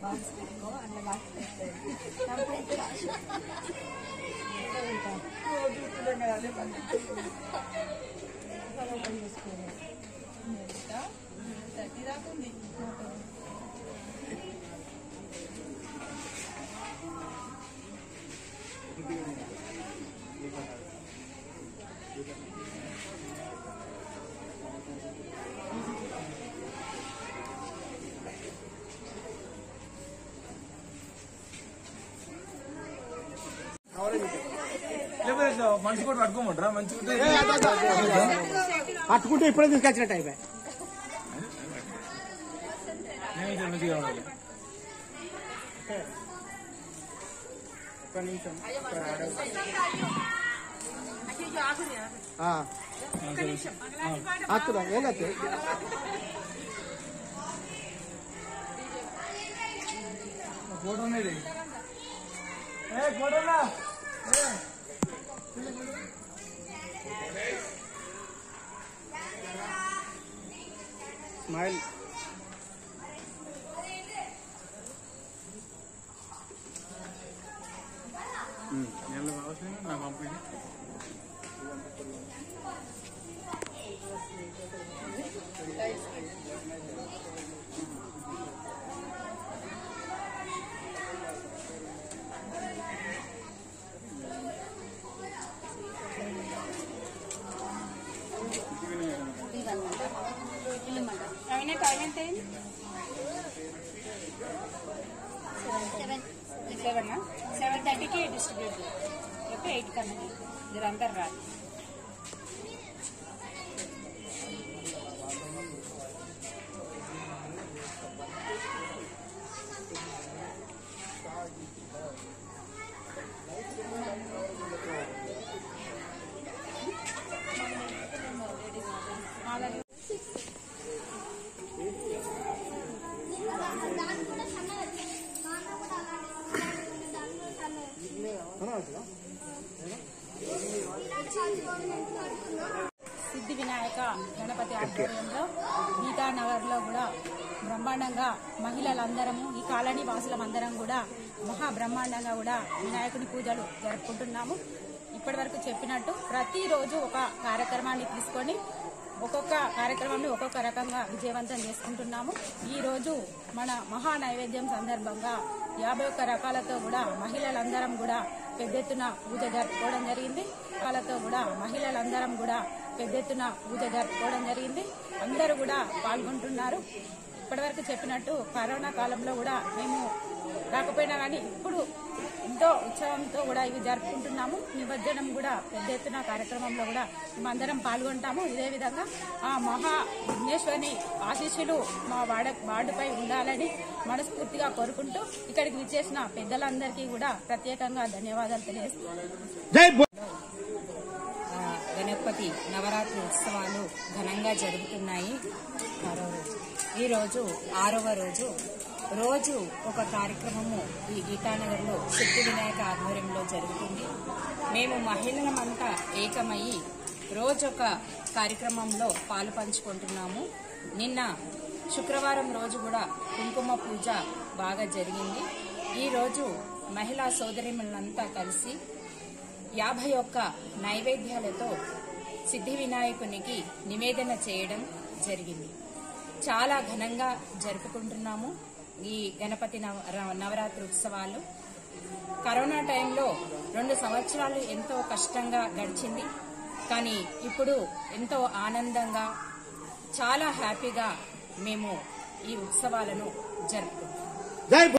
box పెట్టుకో అట్లా box పెట్టేది కంప్లీట్ రాసి లేకపోతే ఇట్లా మనిషి కూడా పట్టుకోమంటారా మంచిగా పట్టుకుంటే ఇప్పుడే తీసుకొచ్చినట్టు అయిపోయి నేను ఇక్కడ మంచిగా ఉండాలి ఒక్క నిమిషం ఆకుదా ఏం కాదు ఫోటో అనేది ఏ ఫోటోనా స్మైల్ నేను అవసరం నా పంపిణీ అయినా టైం ఎంత అయింది సెవెన్ సెవెన్ థర్టీకి డిస్ట్రిబ్యూట్ లేకపోతే ఎయిట్ కన్నా మీరు అందరు రాదు సిద్ధి వినాయక గణపతి ఆధ్వర్యంలో గీతానగర్ లో కూడా బ్రహ్మాండంగా మహిళలందరము ఈ కాలనీ వాసులమందరం కూడా మహా బ్రహ్మాండంగా కూడా వినాయకుని పూజలు జరుపుకుంటున్నాము ఇప్పటి వరకు చెప్పినట్టు ప్రతిరోజు ఒక కార్యక్రమాన్ని తీసుకొని ఒక్కొక్క కార్యక్రమాన్ని ఒక్కొక్క రకంగా విజయవంతం చేసుకుంటున్నాము ఈ రోజు మన మహా నైవేద్యం సందర్భంగా యాభై ఒక్క రకాలతో కూడా మహిళలందరం కూడా పెద్ద ఎత్తున పూజ జరుపుకోవడం జరిగింది రకాలతో కూడా మహిళలందరం కూడా పెద్ద ఎత్తున పూజ జరుపుకోవడం జరిగింది అందరూ కూడా పాల్గొంటున్నారు ఇప్పటివరకు చెప్పినట్టు కరోనా కాలంలో కూడా మేము రాకపోయినా కానీ ఇప్పుడు ఎంతో ఉత్సవంతో కూడా ఇవి జరుపుకుంటున్నాము నిమజ్జనం కూడా పెద్ద ఎత్తున కార్యక్రమంలో కూడా మేమందరం పాల్గొంటాము ఇదే విధంగా ఆ మహా విఘ్నేశ్వరిని ఆశీస్సులు మా వాడ వార్డుపై ఉండాలని మనస్ఫూర్తిగా కోరుకుంటూ ఇక్కడికి విచ్చేసిన పెద్దలందరికీ కూడా ప్రత్యేకంగా ధన్యవాదాలు తెలియజేస్తున్నాను జై బో- ఆ, గణపతి నవరాత్రి ఉత్సవాలు ఘనంగా జరుగుతున్నాయి ఆరో రోజు ఈరోజు ఆరవ రోజు రోజు ఒక కార్యక్రమము ఈ గీతానగర్లో సిద్ధి వినాయక ఆధ్వర్యంలో జరుగుతుంది మేము మహిళలమంతా ఏకమయ్యి రోజొక కార్యక్రమంలో పాలు పంచుకుంటున్నాము నిన్న శుక్రవారం రోజు కూడా కుంకుమ పూజ బాగా జరిగింది ఈ రోజు మహిళా సోదరిమణులంతా కలిసి యాభై ఒక్క నైవేద్యాలతో సిద్ధి వినాయకునికి నివేదన చేయడం జరిగింది చాలా ఘనంగా జరుపుకుంటున్నాము ఈ గణపతి నవ- ర- నవరాత్రి ఉత్సవాలు కరోనా టైంలో రెండు సంవత్సరాలు ఎంతో కష్టంగా గడిచింది కానీ ఇప్పుడు ఎంతో ఆనందంగా చాలా హ్యాపీగా మేము ఈ ఉత్సవాలను జరుపుకుంటాం జై బో-